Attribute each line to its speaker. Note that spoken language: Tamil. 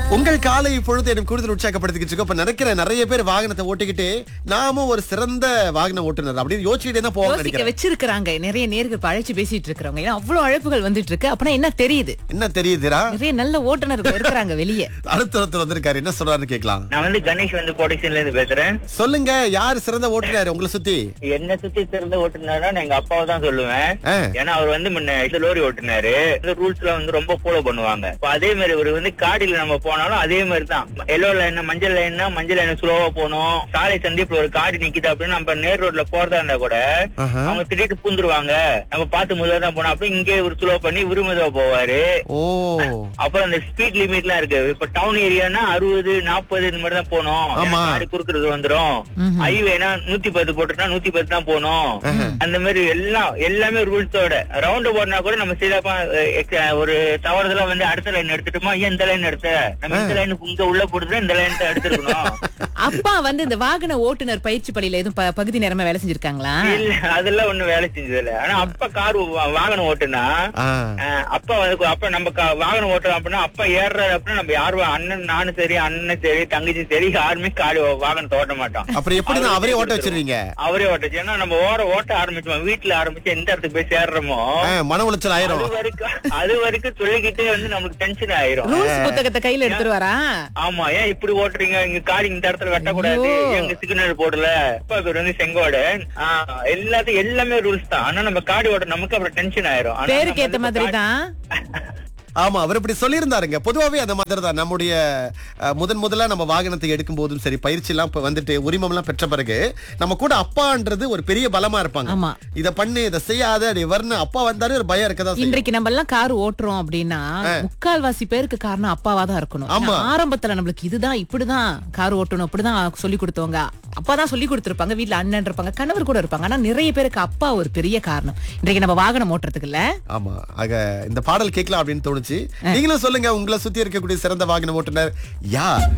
Speaker 1: உங்கள் காலை பொழுது எனக்கு கூடுதல் உற்சாகப்படுத்திக்கிட்டு இருக்கோம். இப்ப நினைக்கிற நிறைய பேர் வாகனத்தை ஓட்டிக்கிட்டு நாமும் ஒரு சிறந்த வாகன ஓட்டுநர் அப்படின்னு யோசிச்சுட்டே தான் போவாங்க
Speaker 2: யோசிக்க
Speaker 1: நினைக்கிறேன்
Speaker 2: வச்சிருக்கிறாங்க நிறைய நேர்கள் இப்ப அழைச்சு பேசிட்டு இருக்கிறவங்க ஏன்னா அவ்வளவு அழைப்புகள் வந்துட்டு இருக்கு அப்படின்னா என்ன தெரியுது
Speaker 1: என்ன தெரியுதுரா
Speaker 2: நிறைய நல்ல ஓட்டுநர்கள் இருக்கிறாங்க வெளியே
Speaker 1: அடுத்த ஒருத்தர் வந்திருக்காரு என்ன சொல்றாருன்னு கேட்கலாம்
Speaker 3: நான் வந்து கணேஷ் வந்து கோடிஷன்ல இருந்து பேசுறேன்
Speaker 1: சொல்லுங்க யார் சிறந்த ஓட்டுநர் உங்களை சுத்தி
Speaker 3: என்ன சுத்தி சிறந்த ஓட்டுநர்னா நான் எங்க அப்பாவை தான் சொல்லுவேன்
Speaker 1: ஆ.
Speaker 3: ஏன்னா அவர் வந்து முன்ன இது லோரி ஓட்டுனாரு இந்த ரூல்ஸ்ல வந்து ரொம்ப ஃபாலோ பண்ணுவாங்க இப்ப அதே மாதிரி இவர் வந்து காடியில நம்ம போனாலும் அதே மாதிரி தான் எல்லோ லைன் மஞ்சள் லைன்னா மஞ்சள் லைன் ஸ்லோவா போகணும் சாலை சந்திப்புல ஒரு காடி நிக்குது அப்படின்னு நம்ம நேர் ரோட்ல போறதா இருந்தா கூட
Speaker 1: ஆஹா.
Speaker 3: அவங்க திடீர்னு பூந்துருவாங்க நம்ம பார்த்து முதல்ல தான் போனோம் அப்படி இங்கே ஒரு ஸ்லோ பண்ணி விரும்பதா போவாரு
Speaker 1: ஓ
Speaker 3: அப்புறம் அந்த ஸ்பீட் லிமிட் எல்லாம் இருக்கு இப்ப டவுன் ஏரியானா அறுபது நாற்பது இந்த மாதிரி தான் போகணும்
Speaker 1: ஆமா.
Speaker 3: காடி குறுக்குறது வந்துரும் ஹைவேனா நூத்தி பத்து போட்டுனா நூத்தி பத்து தான் போகணும் அந்த மாதிரி எல்லாம் எல்லாமே ரூல்ஸோட ரவுண்ட் போனா கூட நம்ம சீதாப்பா ஒரு தவறுதலா வந்து அடுத்த லைன் எடுத்துட்டோமா ஏன் இந்த லைன் எடுத்த நம்ம இந்த லைன் இங்க உள்ள போட்டுதான் இந்த லைன் தான் எடுத்துருக்கணும்
Speaker 2: அப்பா வந்து இந்த வாகன ஓட்டுநர் பயிற்சி பள்ளியில எதுவும் ப- பகுதி நேரமா வேலை செஞ்சிருக்காங்களா
Speaker 3: இல்ல அதெல்லாம் ஒண்ணும் வேலை செஞ்சது இல்ல ஆனா அப்பா கார் வாகனம் ஓட்டுனா
Speaker 1: ஆ.
Speaker 3: அஹ் அப்பா வந்து அப்பா நம்ம கா- வாகனம் ஓட்டுறோம் அப்படின்னா அப்பா ஏறுறாரு அப்படின்னா நம்ம யாரும் அண்ணன் நானும் சரி அண்ணன் சரி தங்கச்சி சரி யாருமே காடு வாகனத்தை ஓட்ட மாட்டோம்
Speaker 1: அப்புறம் எப்படி நான் அவரே ஓட்ட வச்சிருவீங்க
Speaker 3: அவரே ஓட்டுச்சு ஏன்னா நம்ம ஓர ஓட்ட ஆரம்பிச்சோம் வீட்டுல ஆரம்பிச்சு எந்த இடத்துக்கு போய் சேர்றோமோ
Speaker 1: ஆ, மன உளைச்சல் ஆயிரும்
Speaker 3: அது வரைக்கும் அது வரைக்கும் சொல்லிக்கிட்டே வந்து நமக்கு டென்ஷன் ஆயிரும்
Speaker 2: ரூல்ஸ் புத்தகத்தை கையில எடுத்துருவாரா
Speaker 3: ஆமா ஏன் இப்படி ஓட்டுறீங்க இங்க காடி இந்த இடத்துல வெட்டக்கூடாது
Speaker 2: ஐயோ.
Speaker 3: எங்க சிக்னல் போடல அப்பா பேர் வந்து செங்கோடு ஆஹ் எல்லாத்தையும் எல்லாமே ரூல்ஸ் தான் ஆனா நம்ம காடி ஓட்ட நமக்கு அப்புறம் டென்ஷன் ஆயிரும் ஆனா
Speaker 2: பேருக்கு
Speaker 3: நம்ம
Speaker 2: ஏத்த
Speaker 3: வந்து
Speaker 2: மாதிரி
Speaker 3: காடி-
Speaker 2: தான்
Speaker 1: ஆமா அவர் இப்படி சொல்லியிருந்தாருங்க பொதுவாவே அந்த மாதிரி தான் நம்முடைய அஹ், முதன் முதலா நம்ம வாகனத்தை எடுக்கும் போதும் சரி பயிற்சி எல்லாம் இப்ப வந்துட்டு உரிமம் எல்லாம் பெற்ற பிறகு நம்ம கூட அப்பான்றது ஒரு பெரிய பலமா இருப்பாங்க
Speaker 2: ஆமா.
Speaker 1: இத பண்ணு இத செய்யாத அப்படி வரணும் அப்பா வந்தாரு ஒரு பயம் இருக்கதான் செய்யும்.
Speaker 2: இன்றைக்கு நம்ம எல்லாம் கார் ஓட்டுறோம் அப்படின்னா முக்கால்வாசி பேருக்கு காரணம் அப்பாவா தான் இருக்கணும்
Speaker 1: ஆமா.
Speaker 2: ஏன்னா ஆரம்பத்துல நம்மளுக்கு இதுதான் இப்படிதான் கார் ஓட்டணும் அப்படிதான் சொல்லி கொடுத்தவங்க அப்பாதான் சொல்லி கொடுத்திருப்பாங்க வீட்ல அண்ணன் இருப்பாங்க கணவர் கூட இருப்பாங்க ஆனா நிறைய பேருக்கு அப்பா ஒரு பெரிய காரணம் இன்றைக்கு நம்ம வாகனம் ஓட்டுறதுக்கு இல்ல
Speaker 1: ஆமா ஆக இந்த பாடல் கேட்கலாம் அப்படின்னு தோணுச்சு நீங்களும் சொல்லுங்க உங்களை சுத்தி இருக்கக்கூடிய சிறந்த வாகன ஓட்டுநர் யார்